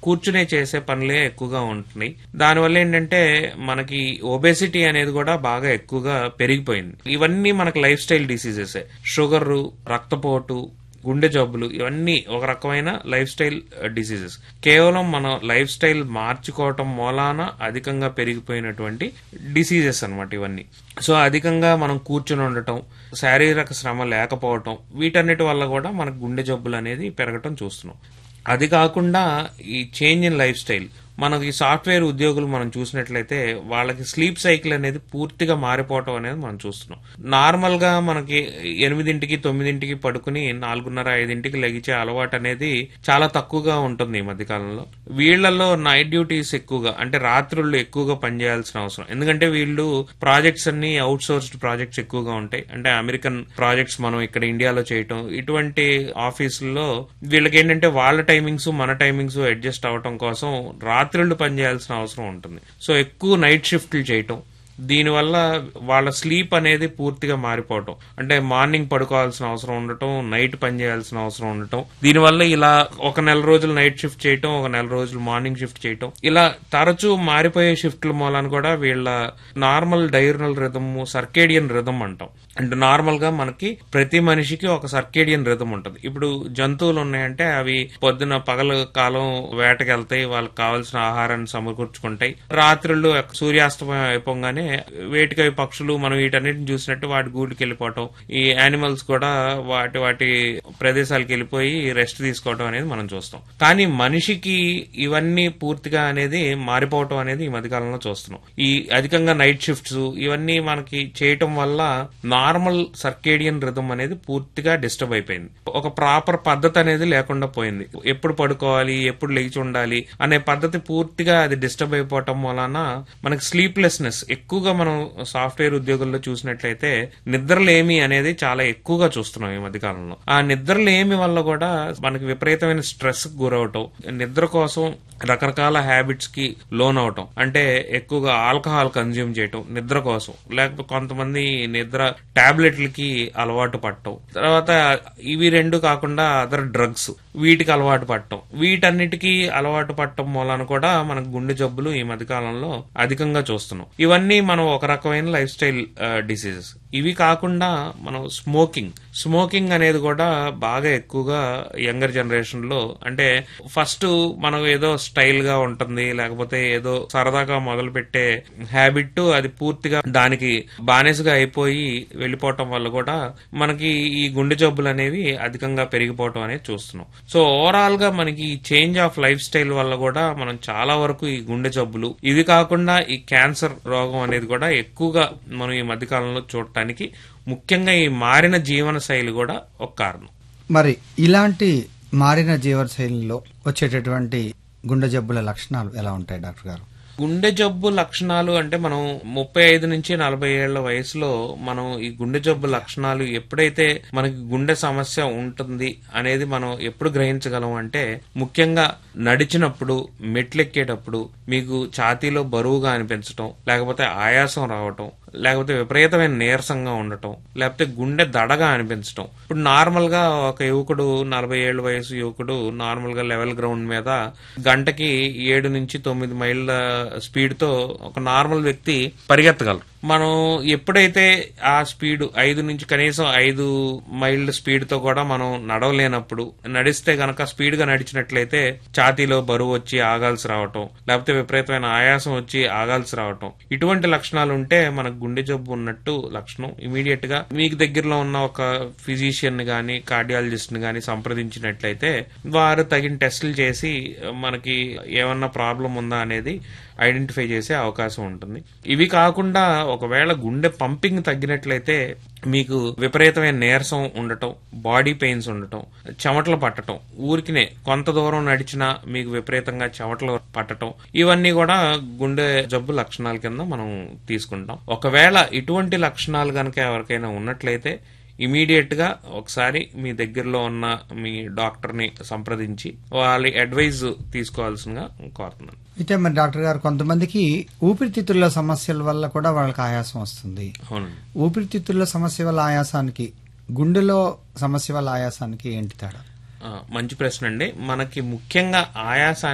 కూర్చునే చేసే పనులే ఎక్కువగా ఉంటున్నాయి దానివల్ల ఏంటంటే మనకి ఒబేసిటీ అనేది కూడా బాగా ఎక్కువగా పెరిగిపోయింది ఇవన్నీ మనకి లైఫ్ స్టైల్ డిసీజెస్ షుగర్ రక్తపోటు గుండె జబ్బులు ఇవన్నీ ఒక రకమైన లైఫ్ స్టైల్ డిసీజెస్ కేవలం మన లైఫ్ స్టైల్ మార్చుకోవటం మూలాన అధికంగా పెరిగిపోయినటువంటి డిసీజెస్ అన్నమాట ఇవన్నీ సో అధికంగా మనం కూర్చుని ఉండటం శారీరక శ్రమ లేకపోవటం వీటన్నిటి వల్ల కూడా మనకు గుండె జబ్బులు అనేది పెరగటం చూస్తున్నాం అది కాకుండా ఈ చేంజ్ ఇన్ లైఫ్ స్టైల్ మనకి సాఫ్ట్వేర్ ఉద్యోగులు మనం చూసినట్లయితే వాళ్ళకి స్లీప్ సైకిల్ అనేది పూర్తిగా మారిపోవటం అనేది మనం చూస్తున్నాం నార్మల్ గా మనకి ఎనిమిదింటికి తొమ్మిదింటికి పడుకుని నాలుగున్నర ఐదింటికి లెగిచే అలవాటు అనేది చాలా తక్కువగా ఉంటుంది ఈ మధ్య కాలంలో వీళ్ళల్లో నైట్ డ్యూటీస్ ఎక్కువగా అంటే రాత్రుళ్ళు ఎక్కువగా పనిచేయాల్సిన అవసరం ఎందుకంటే వీళ్ళు ప్రాజెక్ట్స్ అన్ని అవుట్ సోర్స్డ్ ప్రాజెక్ట్స్ ఎక్కువగా ఉంటాయి అంటే అమెరికన్ ప్రాజెక్ట్స్ మనం ఇక్కడ ఇండియాలో చేయటం ఇటువంటి ఆఫీసుల్లో వీళ్ళకి ఏంటంటే వాళ్ళ టైమింగ్స్ మన టైమింగ్స్ అడ్జస్ట్ అవటం కోసం రాత్రుళ్ళు పనిచేయాల్సిన అవసరం ఉంటుంది సో ఎక్కువ నైట్ షిఫ్ట్లు చేయటం దీనివల్ల వాళ్ళ స్లీప్ అనేది పూర్తిగా మారిపోవటం అంటే మార్నింగ్ పడుకోవాల్సిన అవసరం ఉండటం నైట్ పని చేయాల్సిన అవసరం ఉండటం దీనివల్ల ఇలా ఒక నెల రోజులు నైట్ షిఫ్ట్ చేయటం ఒక నెల రోజులు మార్నింగ్ షిఫ్ట్ చేయటం ఇలా తరచూ మారిపోయే షిఫ్ట్ల మూలాన కూడా వీళ్ళ normal diurnal rhythm circadian rhythm అంటాం అంటే నార్మల్ గా మనకి ప్రతి మనిషికి ఒక సర్కేడియన్ రిథమ్ ఉంటుంది ఇప్పుడు జంతువులు ఉన్నాయంటే అవి పొద్దున పగల కాలం వేటకి వెళ్తాయి వాళ్ళకి కావాల్సిన ఆహారాన్ని సమకూర్చుకుంటాయి రాత్రుళ్ళు సూర్యాస్తమయం అయిపోగానే వేటికవి పక్షులు మనం వీటన్నిటిని చూసినట్టు వాటి గూటికి వెళ్ళిపోవటం ఈ యానిమల్స్ కూడా వాటి వాటి ప్రదేశాలకు వెళ్ళిపోయి రెస్ట్ తీసుకోవటం అనేది మనం చూస్తాం కానీ మనిషికి ఇవన్నీ పూర్తిగా అనేది మారిపోవటం అనేది ఈ మధ్యకాలంలో చూస్తున్నాం ఈ అధికంగా నైట్ షిఫ్ట్స్ ఇవన్నీ మనకి చేయటం వల్ల నార్మల్ సర్కేడియన్ రిథమ్ అనేది పూర్తిగా డిస్టర్బ్ అయిపోయింది ఒక ప్రాపర్ పద్ధతి అనేది లేకుండా పోయింది ఎప్పుడు పడుకోవాలి ఎప్పుడు లేచి ఉండాలి అనే పద్ధతి పూర్తిగా అది డిస్టర్బ్ అయిపోవటం వలన మనకి స్లీప్లెస్నెస్ ఎక్కువగా మనం సాఫ్ట్వేర్ ఉద్యోగుల్లో చూసినట్లయితే నిద్రలేమి అనేది చాలా ఎక్కువగా చూస్తున్నాం ఈ మధ్య కాలంలో ఆ నిద్రలేమి వల్ల కూడా మనకి విపరీతమైన స్ట్రెస్ గురవటం నిద్ర కోసం రకరకాల హ్యాబిట్స్ కి లోన్ అవటం అంటే ఎక్కువగా ఆల్కహాల్ కన్జ్యూమ్ చేయటం నిద్ర కోసం లేకపోతే కొంతమంది నిద్ర టాబ్లెట్లకి అలవాటు పడటం తర్వాత ఇవి రెండు కాకుండా అదర్ డ్రగ్స్ వీటికి అలవాటు పడటం వీటన్నిటికీ అలవాటు పడటం మూలాన కూడా మనకు గుండె జబ్బులు ఈ మధ్య కాలంలో అధికంగా చూస్తున్నాం ఇవన్నీ మనం ఒక రకమైన లైఫ్ స్టైల్ డిసీజెస్ ఇవి కాకుండా మనం స్మోకింగ్ స్మోకింగ్ అనేది కూడా బాగా ఎక్కువగా యంగర్ జనరేషన్ లో అంటే ఫస్ట్ మనం ఏదో స్టైల్ గా ఉంటుంది లేకపోతే ఏదో సరదాగా మొదలు పెట్టే హ్యాబిట్ అది పూర్తిగా దానికి బానిసగా అయిపోయి వెళ్ళిపోవటం వల్ల కూడా మనకి ఈ గుండె జబ్బులు అనేవి అధికంగా పెరిగిపోవటం అనేది చూస్తున్నాం సో ఓవరాల్ గా మనకి ఈ చేంజ్ ఆఫ్ లైఫ్ స్టైల్ వల్ల కూడా మనం చాలా వరకు ఈ గుండె జబ్బులు ఇది కాకుండా ఈ క్యాన్సర్ రోగం అనేది కూడా ఎక్కువగా మనం ఈ మధ్యకాలంలో చూడటానికి ముఖ్యంగా ఈ మారిన జీవన శైలి కూడా ఒక కారణం మరి ఇలాంటి మారిన జీవనశైలిలో వచ్చేటటువంటి గుండె జబ్బుల లక్షణాలు ఎలా ఉంటాయి డాక్టర్ గారు గుండె జబ్బు లక్షణాలు అంటే మనం ముప్పై ఐదు నుంచి నలభై ఏళ్ల వయసులో మనం ఈ గుండె జబ్బు లక్షణాలు ఎప్పుడైతే మనకి గుండె సమస్య ఉంటుంది అనేది మనం ఎప్పుడు గ్రహించగలం అంటే ముఖ్యంగా నడిచినప్పుడు మెట్లెక్కేటప్పుడు మీకు ఛాతీలో బరువుగా అనిపించటం లేకపోతే ఆయాసం రావటం లేకపోతే విపరీతమైన నీరసంగా ఉండటం లేకపోతే గుండె దడగా అనిపించటం ఇప్పుడు నార్మల్ గా ఒక యువకుడు నలభై ఏళ్ళ వయసు యువకుడు నార్మల్ గా లెవెల్ గ్రౌండ్ మీద గంటకి ఏడు నుంచి తొమ్మిది మైళ్ళ స్పీడ్ తో ఒక నార్మల్ వ్యక్తి పరిగెత్తగలరు మనం ఎప్పుడైతే ఆ స్పీడ్ ఐదు నుంచి కనీసం ఐదు మైళ్ళ స్పీడ్ తో కూడా మనం నడవలేనప్పుడు నడిస్తే గనక స్పీడ్ గా నడిచినట్లయితే ఛాతీలో బరువు వచ్చి ఆగాల్సి రావటం లేకపోతే విపరీతమైన ఆయాసం వచ్చి ఆగాల్సి రావటం ఇటువంటి లక్షణాలు ఉంటే మనకు గుండె జబ్బు ఉన్నట్టు లక్షణం ఇమీడియట్ గా మీకు దగ్గరలో ఉన్న ఒక ఫిజిషియన్ ని గాని కార్డియాలజిస్ట్ ని గాని సంప్రదించినట్లయితే వారు తగిన టెస్టులు చేసి మనకి ఏమన్నా ప్రాబ్లం ఉందా అనేది ఐడెంటిఫై చేసే అవకాశం ఉంటుంది ఇవి కాకుండా ఒకవేళ గుండె పంపింగ్ తగ్గినట్లయితే మీకు విపరీతమైన నీరసం ఉండటం బాడీ పెయిన్స్ ఉండటం చెమటలు పట్టటం ఊరికినే కొంత దూరం నడిచినా మీకు విపరీతంగా చెమటలు పట్టటం ఇవన్నీ కూడా గుండె జబ్బు లక్షణాల కింద మనం తీసుకుంటాం ఒకవేళ ఇటువంటి లక్షణాలు కనుక ఎవరికైనా ఉన్నట్లయితే ఇమీడియట్ గా ఒకసారి మీ దగ్గరలో ఉన్న మీ డాక్టర్ ని సంప్రదించి వాళ్ళ అడ్వైజ్ తీసుకోవాల్సిందిగా కోరుతున్నాను అయితే మరి డాక్టర్ గారు కొంతమందికి ఊపిరితిత్తుల సమస్యల వల్ల కూడా వాళ్ళకి ఆయాసం వస్తుంది అవునండి ఊపిరితిత్తుల సమస్య వల్ల ఆయాసానికి గుండెలో సమస్య వల్ల ఆయాసానికి ఏంటి తేడా ఆ, మంచి ప్రశ్న అండి మనకి ముఖ్యంగా ఆయాసాన్ని